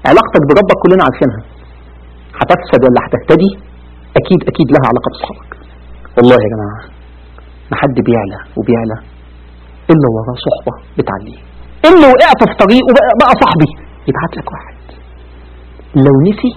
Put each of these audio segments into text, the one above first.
علاقتك بربك كلنا عارفينها هتفسد ولا هتهتدي اكيد اكيد لها علاقه باصحابك والله يا جماعه ما حد بيعلى وبيعلى الا وراه صحبه بتعليه اللي وقعت في طريقه بقى, بقى صاحبي يبعت لك واحد لو نسي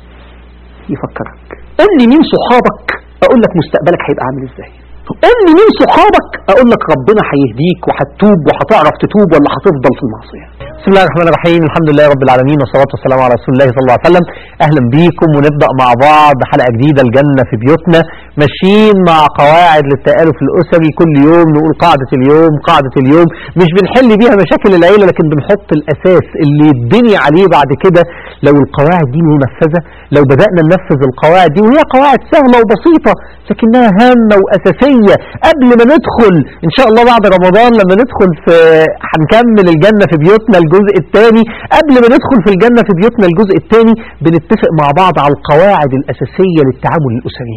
يفكرك قول لي مين صحابك اقول لك مستقبلك هيبقى عامل ازاي قول لي مين صحابك اقول لك ربنا هيهديك وهتتوب وهتعرف تتوب ولا هتفضل في المعصيه بسم الله الرحمن الرحيم الحمد لله رب العالمين والصلاه والسلام على رسول الله صلى الله عليه وسلم اهلا بيكم ونبدا مع بعض حلقه جديده الجنه في بيوتنا ماشيين مع قواعد للتالف الاسري كل يوم نقول قاعده اليوم قاعده اليوم مش بنحل بيها مشاكل العيله لكن بنحط الاساس اللي يتبني عليه بعد كده لو القواعد دي منفذه لو بدانا ننفذ القواعد دي وهي قواعد سهله وبسيطه لكنها هامه واساسيه قبل ما ندخل ان شاء الله بعد رمضان لما ندخل في هنكمل الجنه في بيوتنا الجزء الثاني قبل ما ندخل في الجنه في بيوتنا الجزء الثاني بنتفق مع بعض على القواعد الاساسيه للتعامل الاسري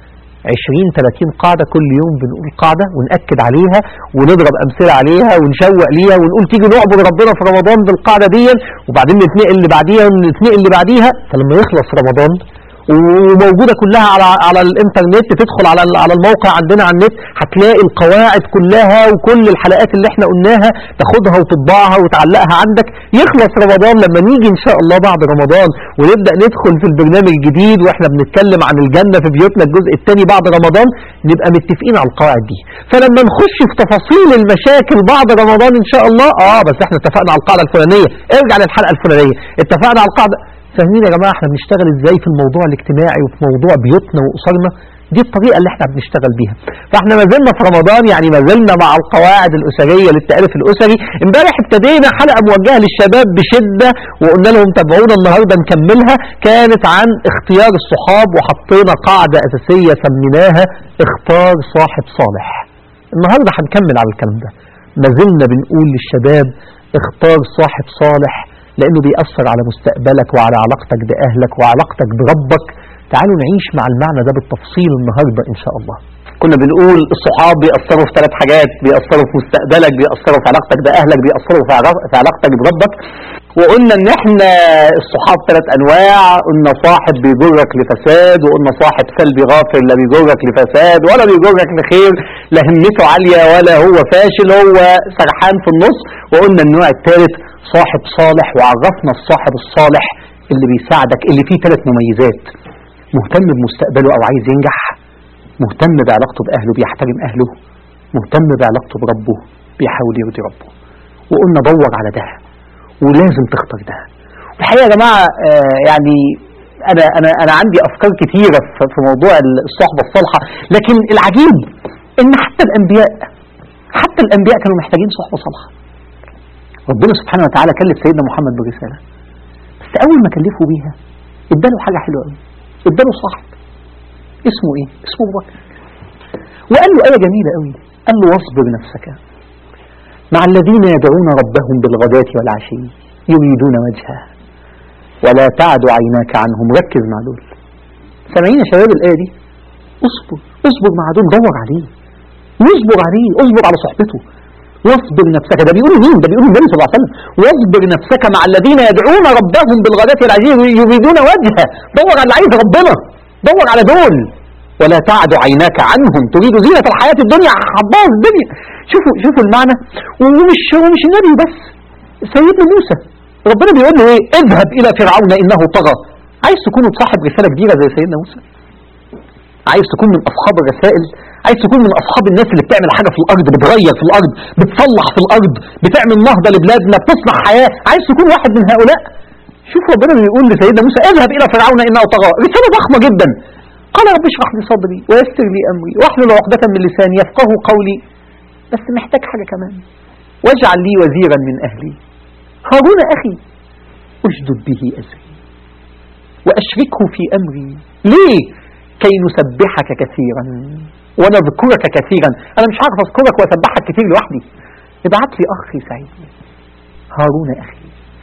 20 30 قاعده كل يوم بنقول قاعده ونأكد عليها ونضرب امثله عليها ونشوق ليها ونقول تيجي نعبد ربنا في رمضان بالقاعده دي وبعدين نتنقل اللي بعديها ونتنقل اللي بعديها فلما يخلص رمضان وموجوده كلها على على الانترنت تدخل على على الموقع عندنا على النت هتلاقي القواعد كلها وكل الحلقات اللي احنا قلناها تاخدها وتطبعها وتعلقها عندك يخلص رمضان لما نيجي ان شاء الله بعد رمضان ونبدا ندخل في البرنامج الجديد واحنا بنتكلم عن الجنه في بيوتنا الجزء الثاني بعد رمضان نبقى متفقين على القواعد دي فلما نخش في تفاصيل المشاكل بعد رمضان ان شاء الله اه بس احنا اتفقنا على القاعده الفلانيه ارجع للحلقه الفلانيه اتفقنا على القاعده فاهمين يا جماعه احنا بنشتغل ازاي في الموضوع الاجتماعي وفي موضوع بيوتنا واسرنا دي الطريقه اللي احنا بنشتغل بيها فاحنا ما زلنا في رمضان يعني ما زلنا مع القواعد الاسريه للتالف الاسري امبارح ابتدينا حلقه موجهه للشباب بشده وقلنا لهم تابعونا النهارده نكملها كانت عن اختيار الصحاب وحطينا قاعده اساسيه سميناها اختار صاحب صالح النهارده هنكمل على الكلام ده ما زلنا بنقول للشباب اختار صاحب صالح لأنه بيأثر على مستقبلك وعلى علاقتك بأهلك وعلاقتك بربك تعالوا نعيش مع المعنى ده بالتفصيل النهاردة إن شاء الله كنا بنقول الصحاب بيأثروا في ثلاث حاجات بيأثروا في مستقبلك بيأثروا في علاقتك بأهلك بيأثروا في في علاقتك بربك وقلنا ان احنا الصحاب ثلاث انواع قلنا صاحب بيجرك لفساد وقلنا صاحب سلبي غافل لا بيجرك لفساد ولا بيجرك لخير لا همته عالية ولا هو فاشل هو سرحان في النص وقلنا النوع الثالث صاحب صالح وعرفنا الصاحب الصالح اللي بيساعدك اللي فيه ثلاث مميزات مهتم بمستقبله او عايز ينجح مهتم بعلاقته باهله بيحترم اهله مهتم بعلاقته بربه بيحاول يرضي ربه وقلنا دور على ده ولازم تختار ده الحقيقه يا جماعه آه يعني انا انا انا عندي افكار كثيره في موضوع الصحبه الصالحه لكن العجيب ان حتى الانبياء حتى الانبياء كانوا محتاجين صحبه صالحه ربنا سبحانه وتعالى كلف سيدنا محمد برسالة بس أول ما كلفه بيها اداله حاجة حلوة قوي اداله صاحب اسمه ايه؟ اسمه أبو بكر وقال له آية جميلة قوي قال له واصبر نفسك مع الذين يدعون ربهم بالغداة والعشي يريدون وجهه ولا تعد عيناك عنهم ركز مع دول سامعين يا شباب الآية دي اصبر اصبر مع دول دور عليه واصبر عليه اصبر على صحبته واصبر نفسك ده بيقول مين ده بيقول النبي صلى الله عليه وسلم واصبر نفسك مع الذين يدعون ربهم بالغداة والعشي يريدون وجهه دور على عايز ربنا دور على دول ولا تعد عيناك عنهم تريد زينة الحياة الدنيا حباظ الدنيا شوفوا شوفوا المعنى ومش ومش النبي بس سيدنا موسى ربنا بيقول له ايه اذهب الى فرعون انه طغى عايز تكون صاحب رسالة كبيرة زي سيدنا موسى عايز تكون من اصحاب الرسائل عايز تكون من اصحاب الناس اللي بتعمل حاجه في الارض بتغير في الارض بتصلح في الارض بتعمل نهضه لبلادنا بتصنع حياه عايز تكون واحد من هؤلاء شوف ربنا بيقول لسيدنا موسى اذهب الى فرعون انه طغى رساله ضخمه جدا قال رب اشرح لي صدري ويسر لي امري واحلل عقده من لساني يفقه قولي بس محتاج حاجه كمان واجعل لي وزيرا من اهلي هارون اخي اشدد به ازري واشركه في امري ليه كي نسبحك كثيرا ونذكرك كثيرا انا مش عارف اذكرك واسبحك كثير لوحدي ابعت لي اخ يساعدني هارون اخي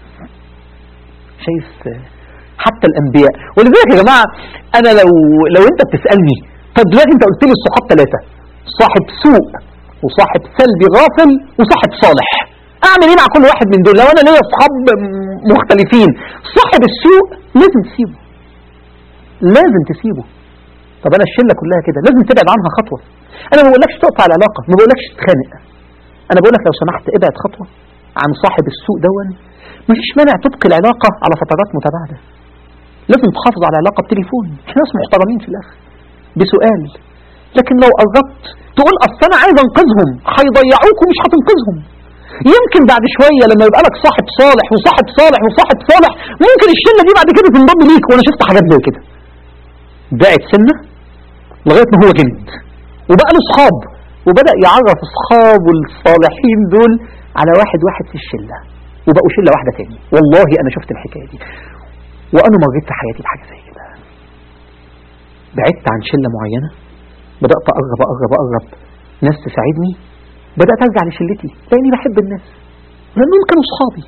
شايف حتى الانبياء ولذلك يا جماعه انا لو لو انت بتسالني طب دلوقتي انت قلت لي الصحاب ثلاثه صاحب سوء وصاحب سلبي غافل وصاحب صالح اعمل ايه مع كل واحد من دول لو انا ليا اصحاب مختلفين صاحب السوء لازم تسيبه لازم تسيبه طب انا الشله كلها كده لازم تبعد عنها خطوه انا ما بقولكش تقطع العلاقه ما بقولكش تتخانق انا بقولك لو سمحت ابعد خطوه عن صاحب السوء دون مفيش مانع تبقي العلاقه على فترات متباعده لازم تحافظ على العلاقه بتليفون احنا ناس محترمين في الاخر بسؤال لكن لو قربت تقول اصل انا عايز انقذهم هيضيعوك ومش هتنقذهم يمكن بعد شويه لما يبقى لك صاحب صالح وصاحب صالح وصاحب صالح ممكن الشله دي بعد كده تنضم ليك وانا شفت حاجات زي كده بعد سنه لغايه ما هو جند وبقى له اصحاب وبدا يعرف اصحابه الصالحين دول على واحد واحد في الشله وبقوا شله واحده تاني والله انا شفت الحكايه دي وانا مريت في حياتي بحاجه زي كده بعدت عن شله معينه بدات اقرب اقرب اقرب ناس تساعدني بدات ارجع لشلتي لاني بحب الناس لانهم كانوا اصحابي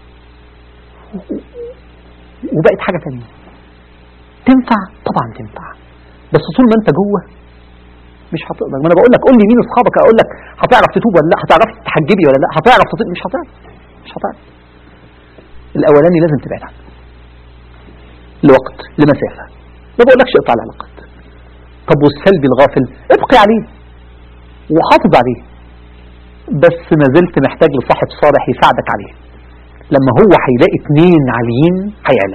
وبقت حاجه تانية تنفع طبعا تنفع بس طول ما انت جوه مش هتقدر ما انا بقول لك قول لي مين اصحابك اقول لك هتعرف تتوب ولا لا هتعرف تحجبي ولا لا هتعرف تطيب مش هتعرف مش هتعرف الاولاني لازم تبعد عنه لوقت لمسافه ما بقولكش اقطع العلاقات طب والسلبي الغافل ابقي عليه وحافظ عليه بس ما زلت محتاج لصاحب صالح يساعدك عليه لما هو هيلاقي اتنين عاليين هيعلى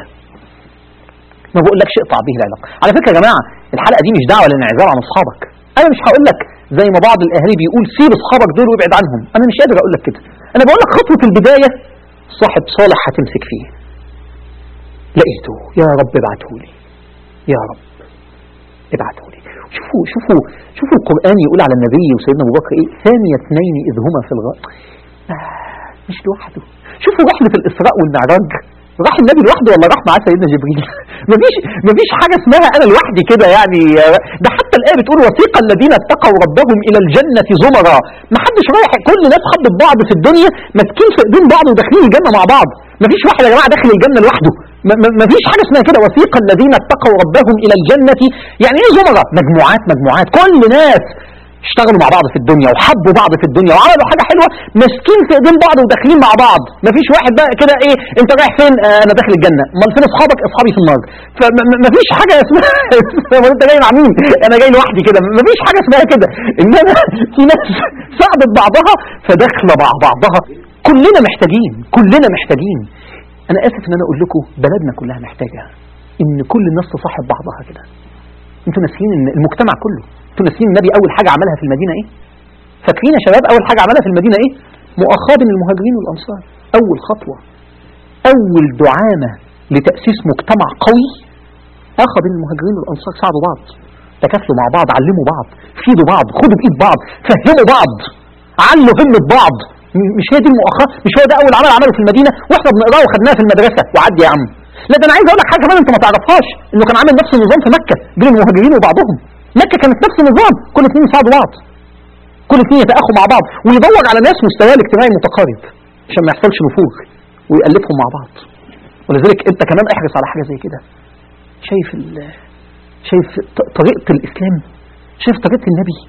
ما بقولكش اقطع به العلاقه على فكره يا جماعه الحلقه دي مش دعوه للانعزال عن اصحابك انا مش هقول لك زي ما بعض الاهالي بيقول سيب اصحابك دول وابعد عنهم انا مش قادر اقول لك كده انا بقول لك خطوه البدايه صاحب صالح هتمسك فيه لقيته يا رب ابعته لي يا رب ابعته لي شوفوا شوفوا شوفوا القرآن يقول على النبي وسيدنا أبو بكر إيه ثاني اثنين إذ هما في الغار آه مش لوحده شوفوا رحلة الإسراء والمعراج راح النبي لوحده ولا راح معاه سيدنا جبريل مفيش مفيش حاجة اسمها أنا لوحدي كده يعني ده حتى الآية بتقول وثيق الذين اتقوا ربهم إلى الجنة زمرا ما حدش رايح كل الناس حبت بعض في الدنيا ماسكين في ايدين بعض وداخلين الجنة مع بعض مفيش واحد يا جماعة داخل الجنة لوحده ما فيش حاجة اسمها كده وثيق الذين اتقوا ربهم إلى الجنة يعني إيه زمرة مجموعات مجموعات كل ناس اشتغلوا مع بعض في الدنيا وحبوا بعض في الدنيا وعملوا حاجة حلوة ماسكين في ايدين بعض وداخلين مع بعض مفيش واحد بقى كده ايه انت رايح فين آه انا داخل الجنة امال فين اصحابك اصحابي في النار فمفيش حاجة اسمها انت جاي مع مين انا جاي لوحدي كده مفيش حاجة اسمها كده انما في ناس ساعدت بعضها فداخله مع بعضها كلنا محتاجين كلنا محتاجين انا اسف ان انا اقول لكم بلدنا كلها محتاجة ان كل الناس تصاحب بعضها كده انتوا ناسيين ان المجتمع كله انتوا ناسيين النبي اول حاجة عملها في المدينة ايه فاكرين يا شباب اول حاجة عملها في المدينة ايه مؤاخاة بين المهاجرين والانصار اول خطوة اول دعامة لتأسيس مجتمع قوي اخى بين المهاجرين والانصار ساعدوا بعض تكافلوا مع بعض علموا بعض فيدوا بعض خدوا بايد بعض فهموا بعض علوا همة بعض مش هي دي المؤاخاة مش هو ده اول عمل عمله في المدينة واحنا بنقراه وخدناه في المدرسة وعدي يا عم لا ده انا عايز اقول لك حاجه كمان انت ما تعرفهاش انه كان عامل نفس النظام في مكه بين المهاجرين وبعضهم مكه كانت نفس النظام كل اثنين يساعدوا بعض كل اثنين يتاخوا مع بعض ويدور على ناس مستواه الاجتماعي متقارب عشان ما يحصلش نفوذ ويألفهم مع بعض ولذلك انت كمان احرص على حاجه زي كده شايف ال... شايف طريقه الاسلام شايف طريقه النبي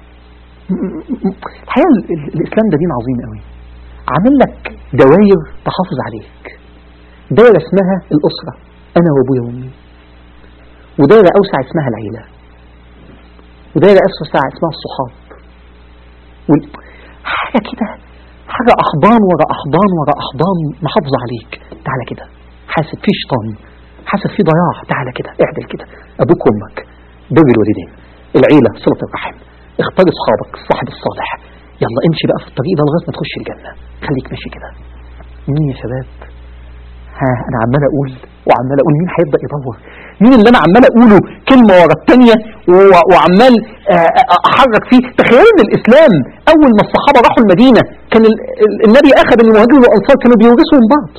الحقيقه الاسلام ده دين عظيم قوي عامل لك دواير تحافظ عليك دايرة اسمها الأسرة أنا وأبويا وأمي ودايرة أوسع اسمها العيلة ودايرة أوسع اسمها الصحاب وال... حاجة كده حاجة أحضان ورا أحضان ورا أحضان محافظة عليك تعالى كده حاسب في شيطان حاسب في ضياع تعالى كده اعدل كده أبوك وأمك بر الوالدين العيلة صلة الرحم اختار أصحابك الصاحب الصالح يلا امشي بقى في الطريق ده لغاية ما تخش الجنة خليك ماشي كده مين يا شباب ها انا عمال اقول وعمال اقول مين هيبدا يدور مين اللي انا عمال اقوله كلمه ورا الثانيه وعمال احرك فيه تخيلوا ان الاسلام اول ما الصحابه راحوا المدينه كان النبي اخذ المهاجرين والانصار كانوا بيورثوا من بعض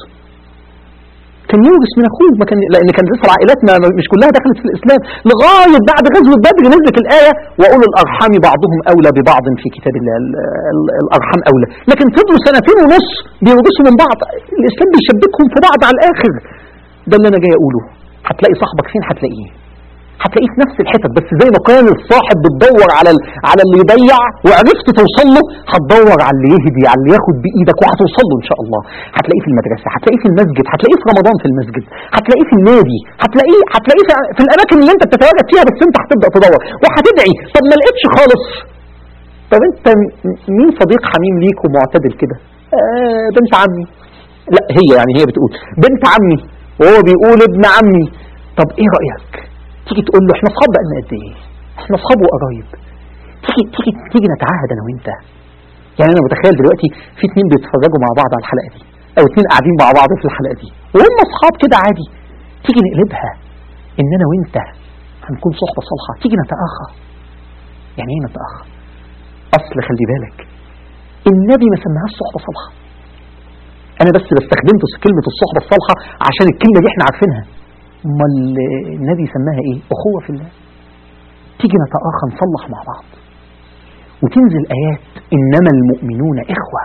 كان يورث من اخوه ما كان لان كان لسه العائلات ما مش كلها دخلت في الاسلام لغايه بعد غزوه بدر نزلت الايه واولو الارحام بعضهم اولى ببعض في كتاب الله الارحام اولى لكن فضلوا سنتين ونص بيورثوا من بعض الاسلام بيشبكهم في بعض على الاخر ده اللي انا جاي اقوله هتلاقي صاحبك فين هتلاقيه هتلاقيه في نفس الحتت بس زي ما كان الصاحب بتدور على ال... على اللي يضيع وعرفت توصل له هتدور على اللي يهدي على اللي ياخد بايدك وهتوصل له ان شاء الله هتلاقيه في المدرسه هتلاقيه في المسجد هتلاقيه في رمضان في المسجد هتلاقيه في النادي هتلاقيه هتلاقيه في, في الاماكن اللي انت بتتواجد فيها بس انت هتبدا تدور وهتدعي طب ما لقيتش خالص طب انت م- مين صديق حميم ليك ومعتدل كده آه بنت عمي لا هي يعني هي بتقول بنت عمي وهو بيقول ابن عمي طب ايه رايك تيجي تقول له احنا اصحاب بقالنا قد ايه احنا اصحاب وقرايب تيجي تيجي تيجي نتعاهد انا وانت يعني انا متخيل دلوقتي في اتنين بيتفرجوا مع بعض على الحلقه دي او اتنين قاعدين مع بعض في الحلقه دي وهم اصحاب كده عادي تيجي نقلبها ان انا وانت هنكون صحبه صالحه تيجي نتاخى يعني ايه نتاخى اصل خلي بالك النبي ما سماهاش صحبه صالحه انا بس استخدمت كلمه الصحبه الصالحه عشان الكلمه دي احنا عارفينها امال النبي سماها ايه اخوه في الله تيجي نتآخى نصلح مع بعض وتنزل آيات إنما المؤمنون إخوة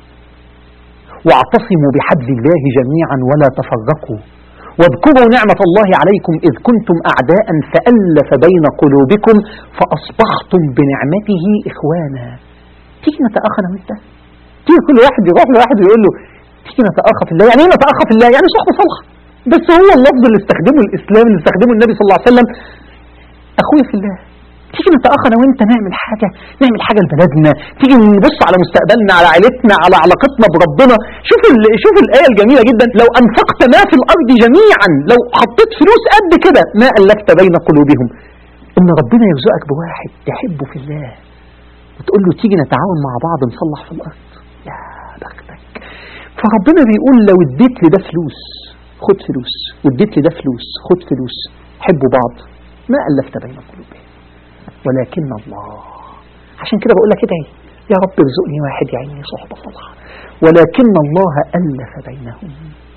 واعتصموا بحبل الله جميعا ولا تفرقوا واذكروا نعمة الله عليكم إذ كنتم أعداء فألف بين قلوبكم فأصبحتم بنعمته إخوانا تيجي نتآخى أنا وأنت تيجي كل واحد يروح لواحد ويقول له تيجي نتآخى في الله يعني إيه نتآخى في الله يعني صحبة صالحة بس هو اللفظ اللي استخدمه الإسلام اللي استخدمه النبي صلى الله عليه وسلم أخويا في الله تيجي نتأخى أنا وأنت نعمل حاجة نعمل حاجة لبلدنا تيجي نبص على مستقبلنا على عائلتنا على علاقتنا بربنا شوف ال... شوف الآية الجميلة جدا لو أنفقت ما في الأرض جميعا لو حطيت فلوس قد كده ما ألفت بين قلوبهم إن ربنا يرزقك بواحد تحبه في الله وتقول له تيجي نتعاون مع بعض نصلح في الأرض يا بختك فربنا بيقول لو اديت لده فلوس خد فلوس واديت لده فلوس خد فلوس حبوا بعض ما ألفت بين قلوبهم ولكن الله عشان كده بقول لك كده ايه يا رب ارزقني واحد يعيني صحبة صالحة ولكن الله ألف بينهم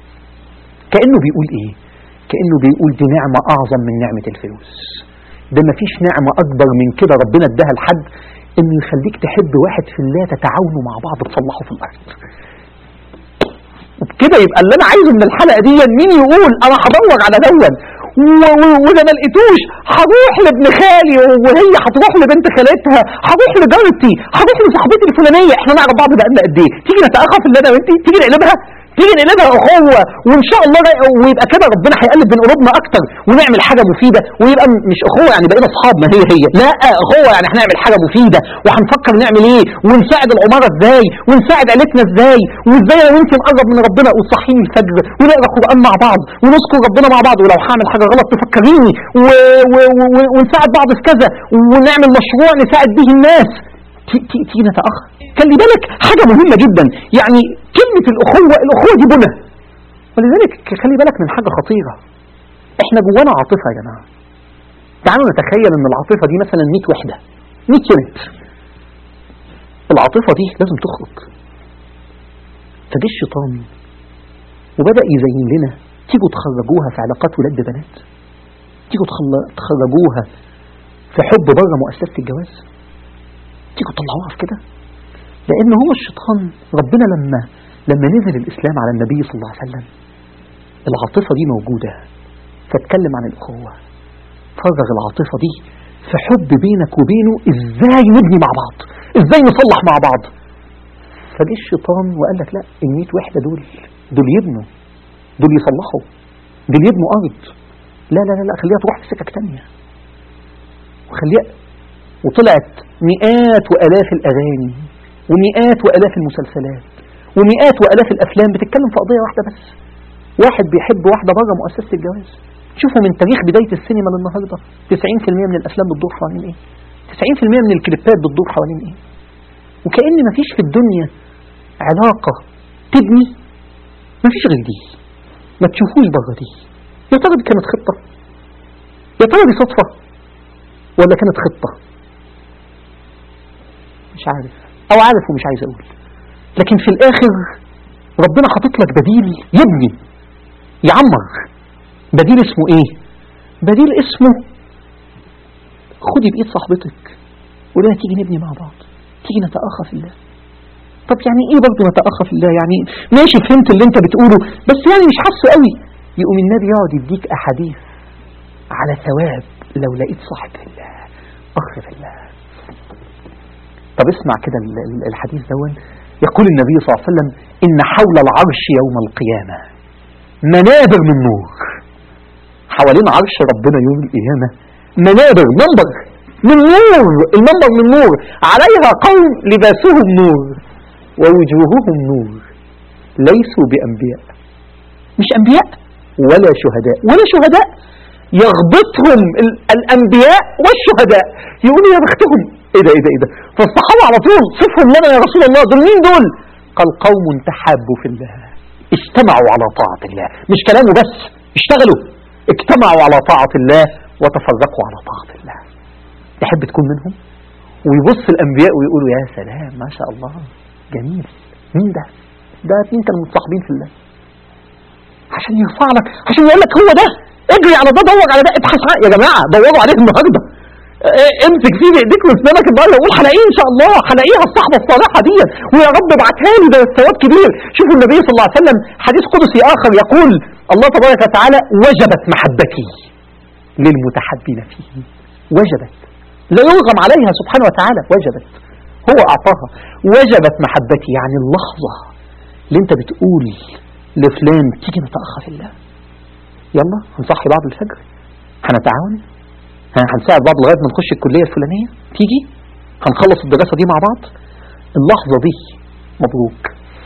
كأنه بيقول ايه كأنه بيقول دي نعمة أعظم من نعمة الفلوس ده مفيش نعمة أكبر من كده ربنا اداها لحد إنه يخليك تحب واحد في الله تتعاونوا مع بعض تصلحوا في الأرض وبكده يبقى اللي انا عايزه من الحلقه دي مين يقول انا هدور على دون واذا ما لقيتوش هروح لابن خالي وهي هتروح لبنت خالتها هروح لجارتي هروح لصاحبتي الفلانيه احنا نعرف بعض بقالنا قد ايه تيجي نتاخى في اللي انا وانت تيجي نقلبها تيجي نقلبها اخوه وان شاء الله ويبقى كده ربنا هيقلب بين قلوبنا اكتر ونعمل حاجه مفيده ويبقى مش اخوه يعني بقينا اصحاب ما هي هي لا اخوه يعني هنعمل حاجه مفيده وهنفكر نعمل ايه ونساعد العماره ازاي ونساعد عيلتنا ازاي وازاي انا وانت نقرب من ربنا وصحيني الفجر ونقرا قران مع بعض ونذكر ربنا مع بعض ولو هعمل حاجه غلط تفكريني و... و... و... ونساعد بعض في كذا ونعمل مشروع نساعد به الناس تيجي نتاخر خلي بالك حاجه مهمه جدا يعني كلمه الاخوه الاخوه دي بنى ولذلك خلي بالك من حاجه خطيره احنا جوانا عاطفه يا جماعه تعالوا نتخيل ان العاطفه دي مثلا 100 وحده 100 يونت العاطفه دي لازم تخرج فجه الشيطان وبدا يزين لنا تيجوا تخرجوها في علاقات ولاد ببنات تيجوا تخرجوها في حب بره مؤسسه الجواز تيجوا تطلعوها في كده لان هو الشيطان ربنا لما لما نزل الاسلام على النبي صلى الله عليه وسلم العاطفه دي موجوده فاتكلم عن الاخوه فرغ العاطفه دي في حب بينك وبينه ازاي نبني مع بعض ازاي نصلح مع بعض فجه الشيطان وقال لك لا ال 100 وحده دول دول يبنوا دول يصلحوا دول يبنوا ارض لا لا لا لا خليها تروح في سكك تانية وخليها وطلعت مئات وآلاف الأغاني ومئات وآلاف المسلسلات ومئات وآلاف الأفلام بتتكلم في قضية واحدة بس واحد بيحب واحدة بره مؤسسة الجواز شوفوا من تاريخ بداية السينما للنهاردة 90% من الأفلام بتدور حوالين إيه 90% من الكليبات بتدور حوالين إيه وكأن مفيش في الدنيا علاقة تبني مفيش غير دي ما تشوفوش بره دي يا ترى دي كانت خطة يا ترى دي صدفة ولا كانت خطة مش عارف او عارف ومش عايز اقول لكن في الاخر ربنا حاطط لك بديل يبني يعمر بديل اسمه ايه بديل اسمه خدي بايد صاحبتك ولا تيجي نبني مع بعض تيجي نتأخى في الله طب يعني ايه برضه نتأخى في الله يعني ماشي فهمت اللي انت بتقوله بس يعني مش حاسه قوي يقوم النبي يقعد يديك احاديث على ثواب لو لقيت صاحب في الله أخ في الله طب اسمع كده ال- ال- الحديث دون يقول النبي صلى الله عليه وسلم إن حول العرش يوم القيامة منابر من نور حوالين عرش ربنا يوم القيامة منابر منبر من نور المنبر من نور عليها قوم لباسهم نور ووجوههم نور ليسوا بأنبياء مش أنبياء ولا شهداء ولا شهداء يغبطهم ال- الأنبياء والشهداء يقولوا يا بختهم إيه ده إيه ده إيه ده فالصحابة على طول صفهم لنا يا رسول الله دول مين دول قال قوم تحابوا في الله اجتمعوا على طاعة الله مش كلامه بس اشتغلوا اجتمعوا على طاعة الله وتفرقوا على طاعة الله تحب تكون منهم ويبص الأنبياء ويقولوا يا سلام ما شاء الله جميل مين ده ده اتنين كانوا متصاحبين في الله عشان يرفع لك عشان يقول لك هو ده اجري على ده دور على ده ابحث عنه يا جماعه دوروا عليه النهارده اه، امسك فيه بايديك واسنانك النهارده وقول هلاقيه ان شاء الله هلاقيها الصحبه الصالحه دي ويا رب ابعتها لي ده الثواب كبير شوفوا النبي صلى الله عليه وسلم حديث قدسي اخر يقول الله تبارك وتعالى وجبت محبتي للمتحبين فيه وجبت لا يرغم عليها سبحانه وتعالى وجبت هو اعطاها وجبت محبتي يعني اللحظه اللي انت بتقول لفلان تيجي نتأخر في الله يلا هنصحي بعض الفجر هنتعاون ها- هنساعد بعض لغاية ما نخش الكلية الفلانية تيجي هنخلص الدراسة دي مع بعض اللحظة دي مبروك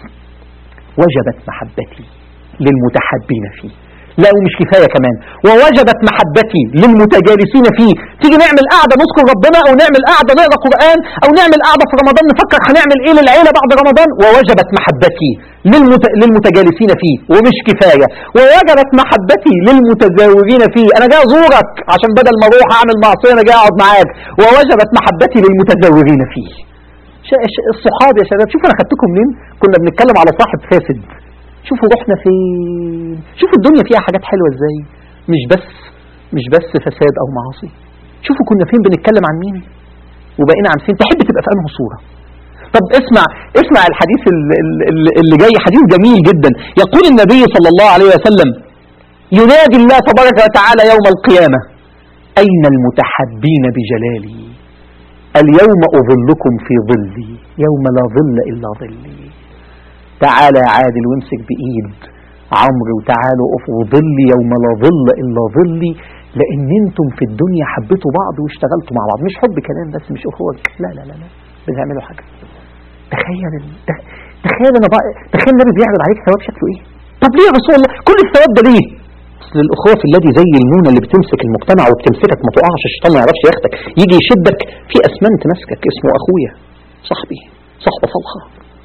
وجبت محبتي للمتحبين فيه لا ومش كفاية كمان ووجبت محبتي للمتجالسين فيه تيجي نعمل قعدة نذكر ربنا أو نعمل قعدة نقرأ قرآن أو نعمل قعدة في رمضان نفكر هنعمل إيه للعيلة بعد رمضان ووجبت محبتي للمت... للمتجالسين فيه ومش كفاية ووجبت محبتي للمتزاورين فيه أنا جاي أزورك عشان بدل ما أروح أعمل معصية أنا جاي أقعد معاك ووجبت محبتي للمتزاورين فيه ش- ش- الصحاب يا شباب شوفوا انا خدتكم منين كنا بنتكلم على صاحب فاسد شوفوا رحنا فين شوفوا الدنيا فيها حاجات حلوة ازاي مش بس مش بس فساد او معاصي شوفوا كنا فين بنتكلم عن مين وبقينا عن فين تحب تبقى في انهي صورة طب اسمع اسمع الحديث ال- ال- ال- اللي جاي حديث جميل جدا يقول النبي صلى الله عليه وسلم ينادي الله تبارك وتعالى يوم القيامة أين المتحبين بجلالي اليوم أظلكم في ظلي يوم لا ظل إلا ظلي تعالى يا عادل وامسك بإيد عمرو وتعالوا اقفوا ظلي يوم لا ظل إلا ظلي لأن انتم في الدنيا حبيتوا بعض واشتغلتوا مع بعض مش حب كلام بس مش أخوة لا لا لا لا بتعملوا حاجة تخيل ال... تخ- تخيل انا بقى تخيل النبي بيعرض عليك ثواب شكله ايه طب ليه يا رسول الله كل الثواب ده ليه اصل الاخوه في الذي زي المونه اللي بتمسك المجتمع وبتمسكك ما تقعش الشيطان ما يعرفش ياخدك يجي يشدك في اسمنت ماسكك اسمه اخويا صاحبي صاحبه صالحه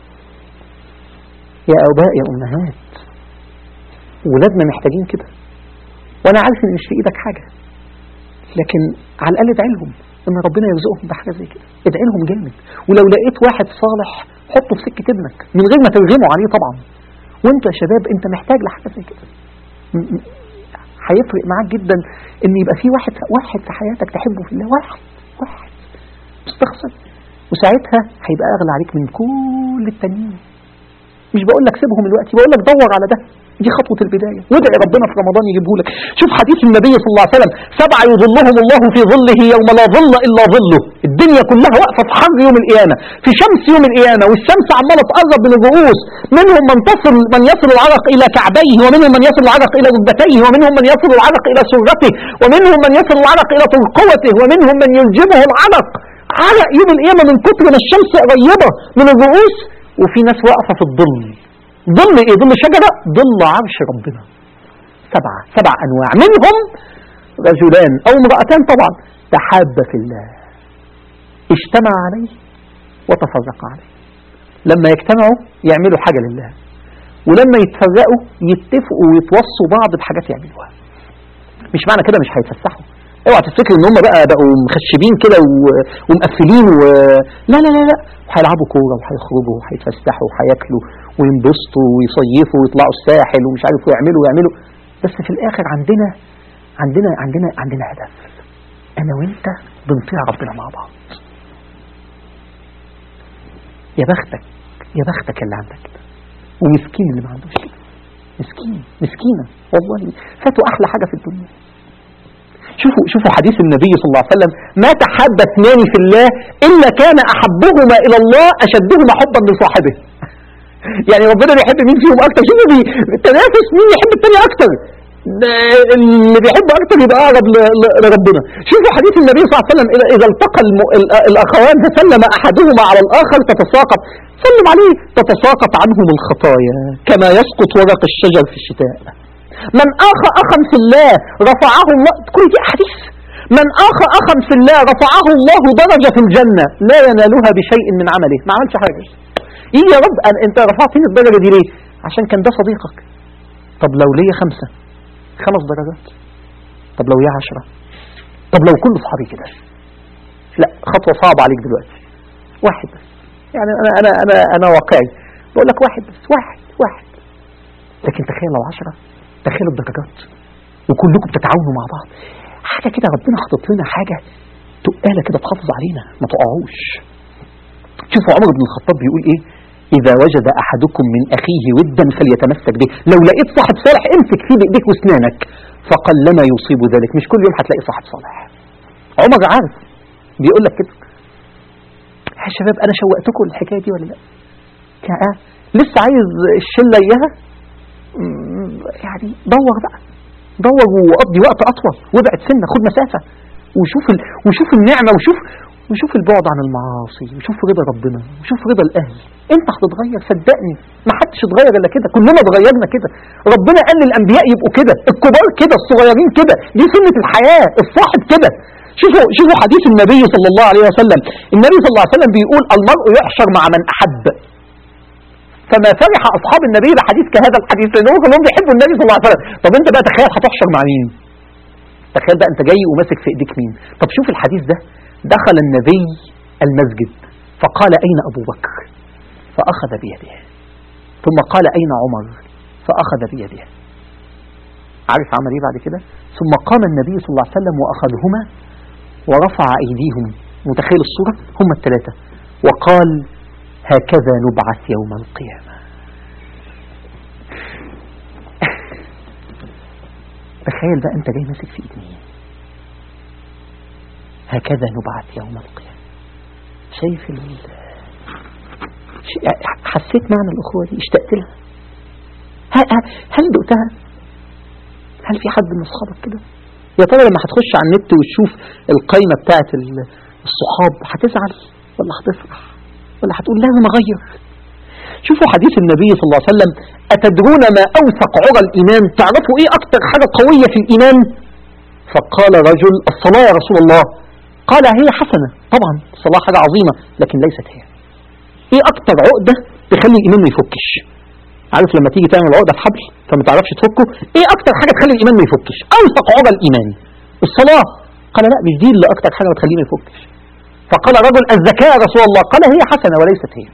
يا اباء يا امهات ولادنا محتاجين كده وانا عارف ان مش في ايدك حاجه لكن على الاقل ادعي لهم ان ربنا يرزقهم بحاجه زي كده ادعي لهم جامد ولو لقيت واحد صالح حطه في سكه ابنك من غير ما ترغمه عليه طبعا وانت يا شباب انت محتاج لحاجه زي كده م- م- هيفرق معاك جدا ان يبقى في واحد واحد في حياتك تحبه في الله واحد واحد مستخسر وساعتها هيبقى اغلى عليك من كل التانيين مش بقول لك سيبهم دلوقتي بقول لك دور على ده دي خطوة البداية وادعي ربنا في رمضان يجيبه لك شوف حديث النبي صلى الله عليه وسلم سبعة يظلهم الله في ظله يوم لا ظل إلا ظله الدنيا كلها واقفة في حر يوم القيامة في شمس يوم القيامة والشمس عمالة تقرب من الرؤوس منهم من تصل من يصل العرق إلى كعبيه ومنهم من يصل العرق إلى ركبتيه ومنهم من يصل العرق إلى سرته ومنهم من يصل العرق إلى ترقوته ومنهم من يلجمه العرق عرق يوم القيامة من كتر ما الشمس قريبة من الرؤوس وفي ناس واقفة في الظل ظل ايه ظل شجرة ظل عرش ربنا سبعة سبع انواع منهم رجلان او امرأتان طبعا تحابا في الله اجتمع عليه وتفرق عليه لما يجتمعوا يعملوا حاجة لله ولما يتفرقوا يتفقوا ويتوصوا بعض بحاجات يعملوها مش معنى كده مش هيتفسحوا اوعى تفتكر ان هم بقى بقوا مخشبين كده و- ومقفلين و... لا لا لا لا هيلعبوا كوره وهيخرجوا وهيتفسحوا وهياكلوا وينبسطوا ويصيفوا ويطلعوا الساحل ومش عارف ويعملوا ويعملوا بس في الاخر عندنا عندنا عندنا عندنا هدف انا وانت بنطيع ربنا مع بعض يا بختك يا بختك اللي عندك كده ومسكين اللي ما عندوش كده مسكين مسكينه والله فاتوا احلى حاجه في الدنيا شوفوا شوفوا حديث النبي صلى الله عليه وسلم ما تحدى اثنان في الله الا كان احبهما الى الله اشدهما حبا لصاحبه يعني ربنا بيحب مين فيهم اكتر شوفوا بي تنافس مين يحب الثاني اكتر ده اللي بيحب اكتر يبقى اقرب ل- ل- لربنا شوفوا حديث النبي صلى الله عليه وسلم اذا إذا التقى الم- ال- الاخوان فسلم احدهما على الاخر تتساقط سلم عليه تتساقط عنهم الخطايا كما يسقط ورق الشجر في الشتاء من اخى اخا في الله رفعه الله كل دي احاديث من اخى اخا في الله رفعه الله درجه في الجنه لا ينالها بشيء من عمله ما عملش حاجه يجي يا رب أنا- انت رفعتني الدرجه دي ليه عشان كان ده صديقك طب لو ليا خمسه خمس درجات طب لو ليا عشرة طب لو كل اصحابي كده لا خطوه صعبه عليك دلوقتي واحد بس يعني انا انا انا انا واقعي بقول لك واحد بس واحد واحد لكن تخيل لو عشرة تخيل الدرجات وكلكم بتتعاونوا مع بعض حاجه كده ربنا حاطط لنا حاجه تقاله كده تحافظ علينا ما تقعوش شوفوا عمر بن الخطاب بيقول ايه إذا وجد أحدكم من أخيه ودا فليتمسك به لو لقيت صاحب صالح امسك فيه بإيديك واسنانك فقلما يصيب ذلك مش كل يوم هتلاقي صاحب صالح عمر عارف بيقول لك كده يا شباب أنا شوقتكم الحكاية دي ولا لا يا آه. لسه عايز الشلة إياها مم، يعني دور بقى دور وقضي وقت أطول وابعد سنة خد مسافة وشوف ال... وشوف النعمة وشوف وشوف البعد عن المعاصي وشوف رضا ربنا وشوف رضا الأهل انت هتتغير صدقني ما حدش اتغير الا كده كلنا اتغيرنا كده ربنا قال للانبياء يبقوا كده الكبار كده الصغيرين كده دي سنة الحياة الصاحب كده شوفوا شوفوا حديث النبي صلى الله عليه وسلم النبي صلى الله عليه وسلم بيقول المرء يحشر مع من أحب فما فرح أصحاب النبي بحديث كهذا الحديث لأنهم كلهم بيحبوا النبي صلى الله عليه وسلم طب أنت بقى تخيل هتحشر مع مين تخيل بقى أنت جاي وماسك في إيديك مين طب شوف الحديث ده دخل النبي المسجد فقال أين أبو بكر فأخذ بيده ثم قال أين عمر فأخذ بيده عارف عمل ايه بعد كده ثم قام النبي صلى الله عليه وسلم وأخذهما ورفع أيديهم متخيل الصورة هم الثلاثة وقال هكذا نبعث يوم القيامة تخيل بقى انت جاي ماسك في ايد مين هكذا نبعث يوم القيامة شايف ال... شي- حسيت معنى الأخوة دي اشتقت لها ه- ه- هل دقتها هل في حد من أصحابك كده يا ترى لما هتخش على النت وتشوف القايمة بتاعت ال- الصحاب هتزعل ولا هتفرح ولا هتقول لازم أغير شوفوا حديث النبي صلى الله عليه وسلم أتدرون ما أوثق عرى الإيمان تعرفوا إيه أكتر حاجة قوية في الإيمان فقال رجل الصلاة يا رسول الله قال هي حسنة طبعا الصلاة حاجة عظيمة لكن ليست هي ايه اكتر عقدة تخلي الايمان ما يفكش عارف لما تيجي تعمل عقدة في حبل فما تعرفش تفكه ايه اكتر حاجة تخلي الايمان ما يفكش اوثق عقدة الايمان الصلاة قال لا مش دي اللي اكتر حاجة بتخليه ما يفكش فقال رجل الزكاة يا رسول الله قال هي حسنة وليست هي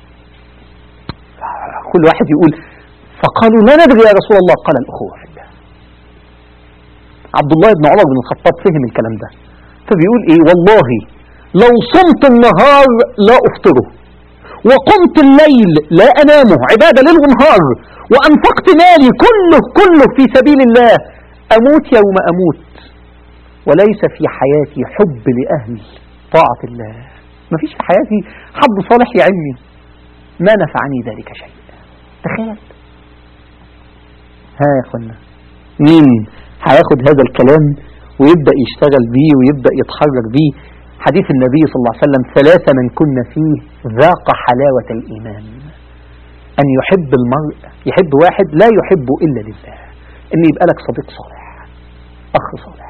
كل واحد يقول فقالوا لا ندري يا رسول الله قال الأخوة في الله عبد الله بن عمر بن الخطاب فهم الكلام ده فبيقول ايه والله لو صمت النهار لا افطره وقمت الليل لا انامه عبادة ليل ونهار وانفقت مالي كله كله في سبيل الله اموت يوم اموت وليس في حياتي حب لاهل طاعة الله ما فيش في حياتي حد صالح يعمني ما نفعني ذلك شيء تخيل ها يا اخوانا مين هياخد هذا الكلام ويبدأ يشتغل بيه ويبدأ يتحرك بيه حديث النبي صلى الله عليه وسلم ثلاثة من كنا فيه ذاق حلاوة الإيمان أن يحب المرء يحب واحد لا يحبه إلا لله أن يبقى لك صديق صالح أخ صالح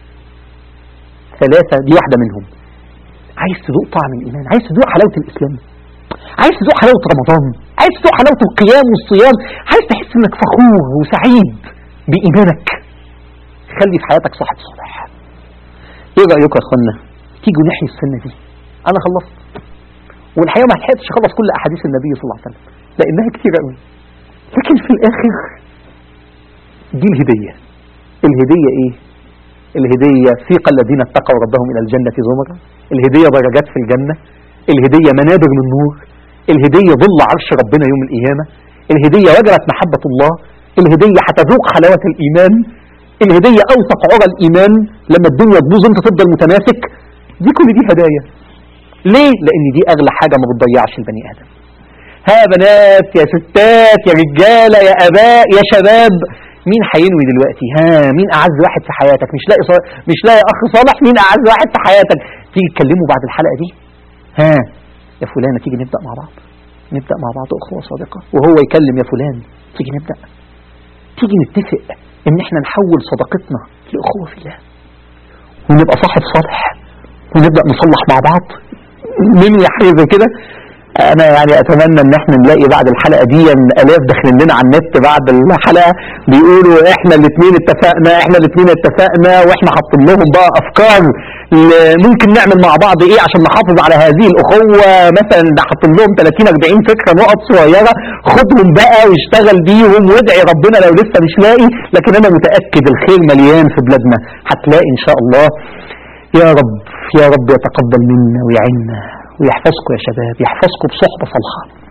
ثلاثة دي واحدة منهم عايز تذوق طعم الإيمان عايز تذوق حلاوة الإسلام عايز تذوق حلاوة رمضان عايز تذوق حلاوة القيام والصيام عايز تحس انك فخور وسعيد بإيمانك خلي في حياتك صاحب صالح ايه رأيكم يا اخوانا تيجوا نحيي السنة دي انا خلصت والحقيقة ما لحقتش اخلص كل احاديث النبي صلى الله عليه وسلم لانها كتير قوي لكن في الاخر دي الهدية الهدية ايه الهدية سيق الذين اتقوا ربهم الى الجنة زمرا الهدية درجات في الجنة الهدية منابر من نور الهدية ظل عرش ربنا يوم القيامة الهدية وجبت محبة الله الهدية هتذوق حلاوة الإيمان الهدية أوثق عرى الإيمان لما الدنيا تبوظ أنت تفضل متماسك دي كل دي هدايا ليه؟ لأن دي أغلى حاجة ما بتضيعش البني آدم ها بنات يا ستات يا رجالة يا أباء يا شباب مين هينوي دلوقتي ها مين أعز واحد في حياتك مش لاقي صالح مش لاقي أخ صالح مين أعز واحد في حياتك تيجي تكلموا بعد الحلقة دي ها يا فلانة تيجي نبدأ مع بعض نبدأ مع بعض أخوة صادقة وهو يكلم يا فلان تيجي نبدأ تيجي نتفق ان احنا نحول صداقتنا لأخوة في الله ونبقى صاحب صالح ونبدأ نصلح مع بعض من حاجة زي كده انا يعني اتمنى ان احنا نلاقي بعد الحلقة دي الاف داخلين لنا على النت بعد الحلقة بيقولوا احنا الاثنين اتفقنا احنا الاثنين اتفقنا واحنا حاطين لهم بقى افكار ل- ممكن نعمل مع بعض ايه عشان نحافظ على هذه الاخوة مثلا ده حاطين لهم 30 40 فكرة نقط صغيرة خدهم بقى واشتغل بيهم وادعي ربنا لو لسه مش لاقي لكن انا متأكد الخير مليان في بلادنا هتلاقي ان شاء الله يا رب يا رب يتقبل منا ويعنا ويحفظكم يا شباب يحفظكم بصحبة صالحة